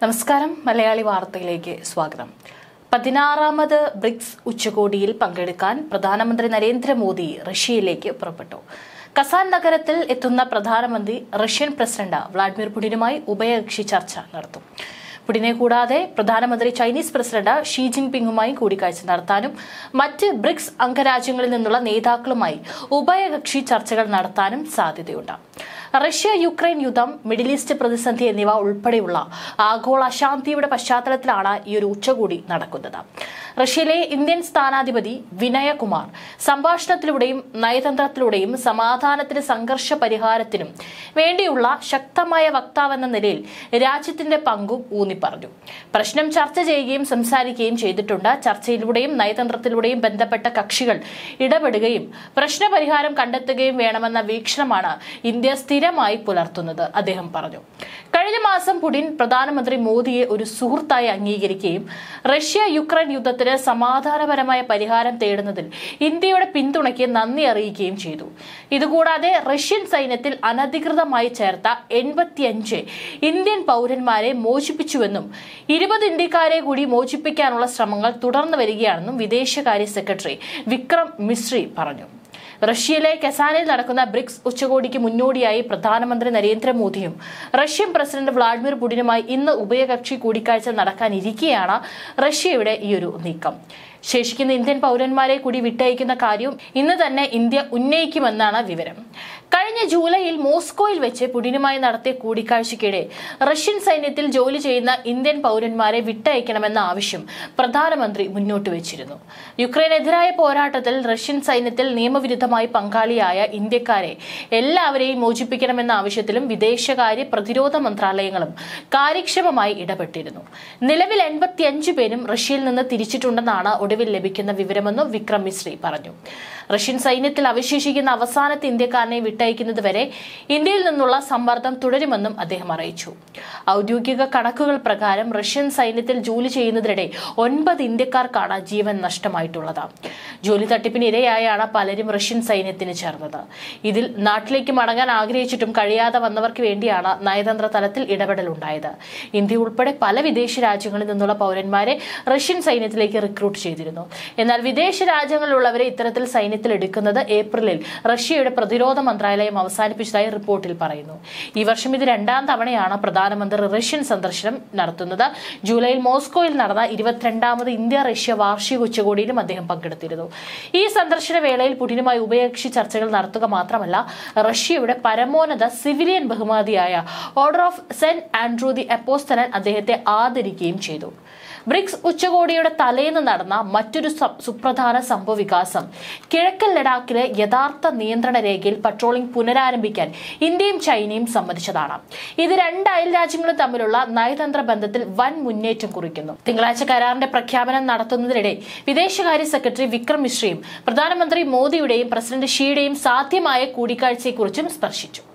നമസ്കാരം മലയാളി വാർത്തയിലേക്ക് സ്വാഗതം പതിനാറാമത് ബ്രിക്സ് ഉച്ചകോടിയിൽ പങ്കെടുക്കാൻ പ്രധാനമന്ത്രി നരേന്ദ്രമോദി റഷ്യയിലേക്ക് പുറപ്പെട്ടു കസാൻ നഗരത്തിൽ എത്തുന്ന പ്രധാനമന്ത്രി റഷ്യൻ പ്രസിഡന്റ് വ്ളാഡിമിർ പുടിനുമായി ഉഭയകക്ഷി ചർച്ച നടത്തും പുടിനെ കൂടാതെ പ്രധാനമന്ത്രി ചൈനീസ് പ്രസിഡന്റ് ഷീ ജിൻപിങ്ങുമായി കൂടിക്കാഴ്ച നടത്താനും മറ്റ് ബ്രിക്സ് അംഗരാജ്യങ്ങളിൽ നിന്നുള്ള നേതാക്കളുമായി ഉഭയകക്ഷി ചർച്ചകൾ നടത്താനും സാധ്യതയുണ്ട് റഷ്യ യുക്രൈൻ യുദ്ധം മിഡിൽ ഈസ്റ്റ് പ്രതിസന്ധി എന്നിവ ഉൾപ്പെടെയുള്ള ആഗോള അശാന്തിയുടെ പശ്ചാത്തലത്തിലാണ് ഈ ഒരു ഉച്ചകോടി നടക്കുന്നത് റഷ്യയിലെ ഇന്ത്യൻ സ്ഥാനാധിപതി വിനയകുമാർ സംഭാഷണത്തിലൂടെയും നയതന്ത്രത്തിലൂടെയും സമാധാനത്തിന് സംഘർഷ പരിഹാരത്തിനും വേണ്ടിയുള്ള ശക്തമായ വക്താവെന്ന നിലയിൽ രാജ്യത്തിന്റെ പങ്കും ഊന്നി പറഞ്ഞു പ്രശ്നം ചർച്ച ചെയ്യുകയും സംസാരിക്കുകയും ചെയ്തിട്ടുണ്ട് ചർച്ചയിലൂടെയും നയതന്ത്രത്തിലൂടെയും ബന്ധപ്പെട്ട കക്ഷികൾ ഇടപെടുകയും പ്രശ്നപരിഹാരം കണ്ടെത്തുകയും വേണമെന്ന വീക്ഷണമാണ് ഇന്ത്യ സ്ഥിരമായി പുലർത്തുന്നത് അദ്ദേഹം പറഞ്ഞു കഴിഞ്ഞ മാസം പുടിൻ പ്രധാനമന്ത്രി മോദിയെ ഒരു സുഹൃത്തായി അംഗീകരിക്കുകയും റഷ്യ യുക്രൈൻ യുദ്ധത്തിന് സമാധാനപരമായ പരിഹാരം തേടുന്നതിൽ ഇന്ത്യയുടെ പിന്തുണയ്ക്ക് നന്ദി അറിയിക്കുകയും ചെയ്തു ഇതുകൂടാതെ റഷ്യൻ സൈന്യത്തിൽ അനധികൃതമായി ചേർത്ത എൺപത്തിയഞ്ച് ഇന്ത്യൻ പൗരന്മാരെ മോചിപ്പിച്ചുവെന്നും ഇരുപത് ഇന്ത്യക്കാരെ കൂടി മോചിപ്പിക്കാനുള്ള ശ്രമങ്ങൾ തുടർന്നു വരികയാണെന്നും വിദേശകാര്യ സെക്രട്ടറി വിക്രം മിശ്രി പറഞ്ഞു റഷ്യയിലെ കസാനിൽ നടക്കുന്ന ബ്രിക്സ് ഉച്ചകോടിക്ക് മുന്നോടിയായി പ്രധാനമന്ത്രി നരേന്ദ്രമോദിയും റഷ്യൻ പ്രസിഡന്റ് വ്ളാഡിമിർ പുടിനുമായി ഇന്ന് ഉഭയകക്ഷി കൂടിക്കാഴ്ച നടക്കാനിരിക്കെയാണ് റഷ്യയുടെ ഈ ഒരു നീക്കം ശേഷിക്കുന്ന ഇന്ത്യൻ പൗരന്മാരെ കൂടി വിട്ടയക്കുന്ന കാര്യവും ഇന്ന് തന്നെ ഇന്ത്യ ഉന്നയിക്കുമെന്നാണ് വിവരം കഴിഞ്ഞ ജൂലൈയിൽ മോസ്കോയിൽ വെച്ച് പുടിനുമായി നടത്തിയ കൂടിക്കാഴ്ചയ്ക്കിടെ റഷ്യൻ സൈന്യത്തിൽ ജോലി ചെയ്യുന്ന ഇന്ത്യൻ പൗരന്മാരെ വിട്ടയക്കണമെന്ന ആവശ്യം പ്രധാനമന്ത്രി മുന്നോട്ട് വെച്ചിരുന്നു യുക്രൈനെതിരായ പോരാട്ടത്തിൽ റഷ്യൻ സൈന്യത്തിൽ നിയമവിരുദ്ധമായി പങ്കാളിയായ ഇന്ത്യക്കാരെ എല്ലാവരെയും മോചിപ്പിക്കണമെന്ന ആവശ്യത്തിലും വിദേശകാര്യ പ്രതിരോധ മന്ത്രാലയങ്ങളും കാര്യക്ഷമമായി ഇടപെട്ടിരുന്നു നിലവിൽ എൺപത്തിയഞ്ച് പേരും റഷ്യയിൽ നിന്ന് തിരിച്ചിട്ടുണ്ടെന്നാണ് ഒടുവിൽ ലഭിക്കുന്ന വിവരമെന്നും വിക്രം മിശ്രി പറഞ്ഞു റഷ്യൻ സൈന്യത്തിൽ അവശേഷിക്കുന്ന അവസാനത്തെ ഇന്ത്യക്കാരനെ വിട്ടയക്കുന്നത് വരെ ഇന്ത്യയിൽ നിന്നുള്ള സമ്മർദ്ദം തുടരുമെന്നും അദ്ദേഹം അറിയിച്ചു ഔദ്യോഗിക കണക്കുകൾ പ്രകാരം റഷ്യൻ സൈന്യത്തിൽ ജോലി ചെയ്യുന്നതിനിടെ ഒൻപത് ഇന്ത്യക്കാർക്കാണ് ജീവൻ നഷ്ടമായിട്ടുള്ളത് ജോലി തട്ടിപ്പിന് ഇരയായാണ് പലരും റഷ്യൻ സൈന്യത്തിന് ചേർന്നത് ഇതിൽ നാട്ടിലേക്ക് മടങ്ങാൻ ആഗ്രഹിച്ചിട്ടും കഴിയാതെ വന്നവർക്ക് വേണ്ടിയാണ് നയതന്ത്ര തലത്തിൽ ഇടപെടലുണ്ടായത് ഇന്ത്യ ഉൾപ്പെടെ പല വിദേശ രാജ്യങ്ങളിൽ നിന്നുള്ള പൗരന്മാരെ റഷ്യൻ സൈന്യത്തിലേക്ക് റിക്രൂട്ട് ചെയ്തിരുന്നു എന്നാൽ വിദേശ രാജ്യങ്ങളിലുള്ളവരെ ഇത്തരത്തിൽ സൈന്യത്തിൽ എടുക്കുന്നത് ഏപ്രിലിൽ റഷ്യയുടെ പ്രതിരോധ മന്ത്രാലയം അവസാനിപ്പിച്ചതായി റിപ്പോർട്ടിൽ പറയുന്നു ഈ വർഷം ഇത് രണ്ടാം തവണയാണ് പ്രധാനമന്ത്രി റഷ്യൻ സന്ദർശനം നടത്തുന്നത് ജൂലൈയിൽ മോസ്കോയിൽ നടന്ന ഇരുപത്തിരണ്ടാമത് ഇന്ത്യ റഷ്യ വാർഷിക ഉച്ചകോടിയിലും അദ്ദേഹം പങ്കെടുത്തിരുന്നു ഈ സന്ദർശന വേളയിൽ പുടിനുമായി ഉഭയകക്ഷി ചർച്ചകൾ നടത്തുക മാത്രമല്ല റഷ്യയുടെ പരമോന്നത സിവിലിയൻ ബഹുമതിയായ Order of Saint Andrew the അപ്പോസ്തലൻ അദ്ദേഹത്തെ ആദരിക്കുകയും ചെയ്തു ബ്രിക്സ് ഉച്ചകോടിയുടെ തലേന്ന് നടന്ന മറ്റൊരു സ- സുപ്രധാന സംഭവവികാസം കിഴക്കൻ ലഡാക്കിലെ യഥാർത്ഥ നിയന്ത്രണ രേഖയിൽ പട്രോളിംഗ് പുനരാരംഭിക്കാൻ ഇന്ത്യയും ചൈനയും സമ്മതിച്ചതാണ് ഇത് രണ്ട് അയൽ രാജ്യങ്ങളും തമ്മിലുള്ള നയതന്ത്ര ബന്ധത്തിൽ വൻ മുന്നേറ്റം കുറിക്കുന്നു തിങ്കളാഴ്ച കരാറിന്റെ പ്രഖ്യാപനം നടത്തുന്നതിനിടെ വിദേശകാര്യ സെക്രട്ടറി വിക്രം മിശ്രയും പ്രധാനമന്ത്രി മോദിയുടെയും പ്രസിഡന്റ് ഷിയുടെയും സാധ്യമായ കൂടിക്കാഴ്ചയെക്കുറിച്ചും സ്പർശിച്ചു